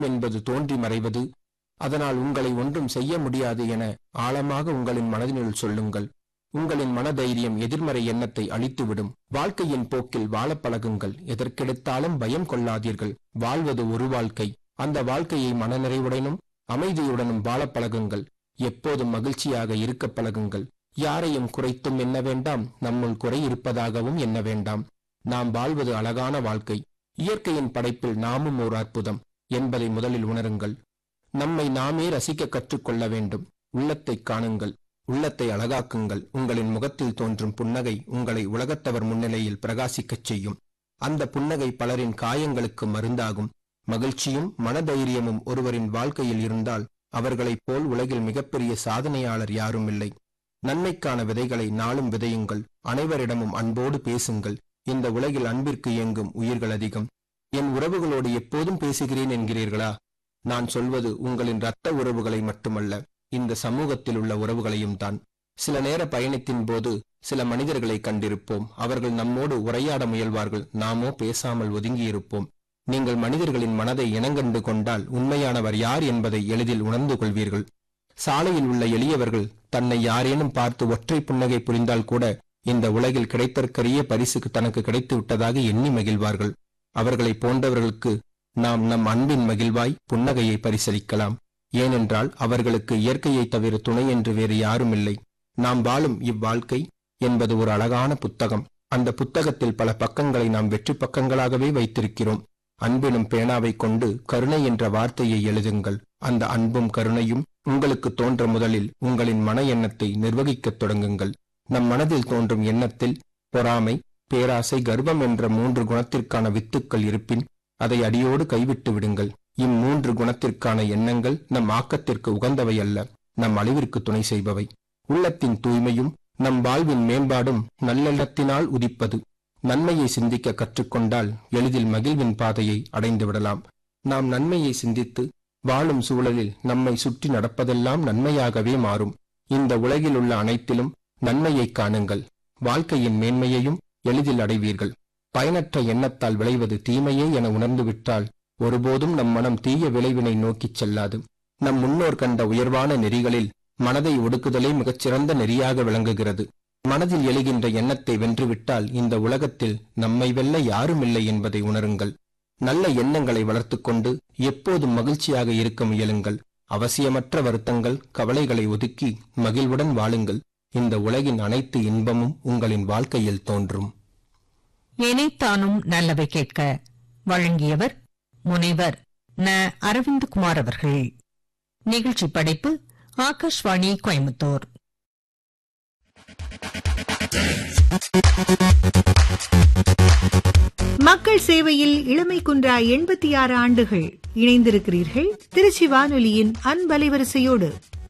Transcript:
என்பது தோன்றி மறைவது அதனால் உங்களை ஒன்றும் செய்ய முடியாது என ஆழமாக உங்களின் மனதினுள் சொல்லுங்கள் உங்களின் மனதைரியம் எதிர்மறை எண்ணத்தை அழித்துவிடும் வாழ்க்கையின் போக்கில் வாழப் பழகுங்கள் எதற்கெடுத்தாலும் பயம் கொள்ளாதீர்கள் வாழ்வது ஒரு வாழ்க்கை அந்த வாழ்க்கையை மனநிறைவுடனும் அமைதியுடனும் வாழப் பழகுங்கள் எப்போதும் மகிழ்ச்சியாக இருக்க பழகுங்கள் யாரையும் குறைத்தும் எண்ண வேண்டாம் நம்முள் குறை இருப்பதாகவும் எண்ண வேண்டாம் நாம் வாழ்வது அழகான வாழ்க்கை இயற்கையின் படைப்பில் நாமும் ஓர் அற்புதம் என்பதை முதலில் உணருங்கள் நம்மை நாமே ரசிக்க கற்றுக்கொள்ள வேண்டும் உள்ளத்தை காணுங்கள் உள்ளத்தை அழகாக்குங்கள் உங்களின் முகத்தில் தோன்றும் புன்னகை உங்களை உலகத்தவர் முன்னிலையில் பிரகாசிக்கச் செய்யும் அந்த புன்னகை பலரின் காயங்களுக்கு மருந்தாகும் மகிழ்ச்சியும் மனதைரியமும் ஒருவரின் வாழ்க்கையில் இருந்தால் அவர்களைப் போல் உலகில் மிகப்பெரிய சாதனையாளர் யாரும் இல்லை நன்மைக்கான விதைகளை நாளும் விதையுங்கள் அனைவரிடமும் அன்போடு பேசுங்கள் இந்த உலகில் அன்பிற்கு இயங்கும் உயிர்கள் அதிகம் என் உறவுகளோடு எப்போதும் பேசுகிறேன் என்கிறீர்களா நான் சொல்வது உங்களின் இரத்த உறவுகளை மட்டுமல்ல இந்த சமூகத்தில் உள்ள உறவுகளையும் தான் சில நேர பயணத்தின் போது சில மனிதர்களை கண்டிருப்போம் அவர்கள் நம்மோடு உரையாட முயல்வார்கள் நாமோ பேசாமல் ஒதுங்கியிருப்போம் நீங்கள் மனிதர்களின் மனதை இனங்கண்டு கொண்டால் உண்மையானவர் யார் என்பதை எளிதில் உணர்ந்து கொள்வீர்கள் சாலையில் உள்ள எளியவர்கள் தன்னை யாரேனும் பார்த்து ஒற்றை புன்னகை புரிந்தால் கூட இந்த உலகில் கிடைத்தற்கரிய பரிசுக்கு தனக்கு கிடைத்து விட்டதாக எண்ணி மகிழ்வார்கள் அவர்களை போன்றவர்களுக்கு நாம் நம் அன்பின் மகிழ்வாய் புன்னகையை பரிசளிக்கலாம் ஏனென்றால் அவர்களுக்கு இயற்கையை தவிர துணை என்று வேறு யாரும் இல்லை நாம் வாழும் இவ்வாழ்க்கை என்பது ஒரு அழகான புத்தகம் அந்த புத்தகத்தில் பல பக்கங்களை நாம் வெற்றி பக்கங்களாகவே வைத்திருக்கிறோம் அன்பினும் பேனாவை கொண்டு கருணை என்ற வார்த்தையை எழுதுங்கள் அந்த அன்பும் கருணையும் உங்களுக்கு தோன்ற முதலில் உங்களின் மன எண்ணத்தை நிர்வகிக்கத் தொடங்குங்கள் நம் மனதில் தோன்றும் எண்ணத்தில் பொறாமை பேராசை கர்வம் என்ற மூன்று குணத்திற்கான வித்துக்கள் இருப்பின் அதை அடியோடு கைவிட்டு விடுங்கள் இம்மூன்று குணத்திற்கான எண்ணங்கள் நம் ஆக்கத்திற்கு உகந்தவை அல்ல நம் அழிவிற்கு துணை செய்பவை உள்ளத்தின் தூய்மையும் நம் வாழ்வின் மேம்பாடும் நல்லெண்ணத்தினால் உதிப்பது நன்மையை சிந்திக்க கற்றுக்கொண்டால் எளிதில் மகிழ்வின் பாதையை அடைந்து விடலாம் நாம் நன்மையை சிந்தித்து வாழும் சூழலில் நம்மை சுற்றி நடப்பதெல்லாம் நன்மையாகவே மாறும் இந்த உலகில் உள்ள அனைத்திலும் நன்மையை காணுங்கள் வாழ்க்கையின் மேன்மையையும் எளிதில் அடைவீர்கள் பயனற்ற எண்ணத்தால் விளைவது தீமையே என உணர்ந்துவிட்டால் ஒருபோதும் நம் மனம் தீய விளைவினை நோக்கிச் செல்லாது நம் முன்னோர் கண்ட உயர்வான நெறிகளில் மனதை ஒடுக்குதலே மிகச்சிறந்த நெறியாக விளங்குகிறது மனதில் எழுகின்ற எண்ணத்தை வென்றுவிட்டால் இந்த உலகத்தில் நம்மை வெல்ல யாரும் இல்லை என்பதை உணருங்கள் நல்ல எண்ணங்களை வளர்த்துக்கொண்டு எப்போதும் மகிழ்ச்சியாக இருக்க முயலுங்கள் அவசியமற்ற வருத்தங்கள் கவலைகளை ஒதுக்கி மகிழ்வுடன் வாழுங்கள் இந்த உலகின் அனைத்து இன்பமும் உங்களின் வாழ்க்கையில் தோன்றும் இணைத்தானும் நல்லவை கேட்க வழங்கியவர் முனைவர் ந அரவிந்த்குமார் அவர்கள் நிகழ்ச்சி படைப்பு ஆகாஷ்வாணி கோயம்புத்தூர் மக்கள் சேவையில் இளமை குன்றா எண்பத்தி ஆறு ஆண்டுகள் இணைந்திருக்கிறீர்கள் திருச்சி வானொலியின் அன்பலைவரிசையோடு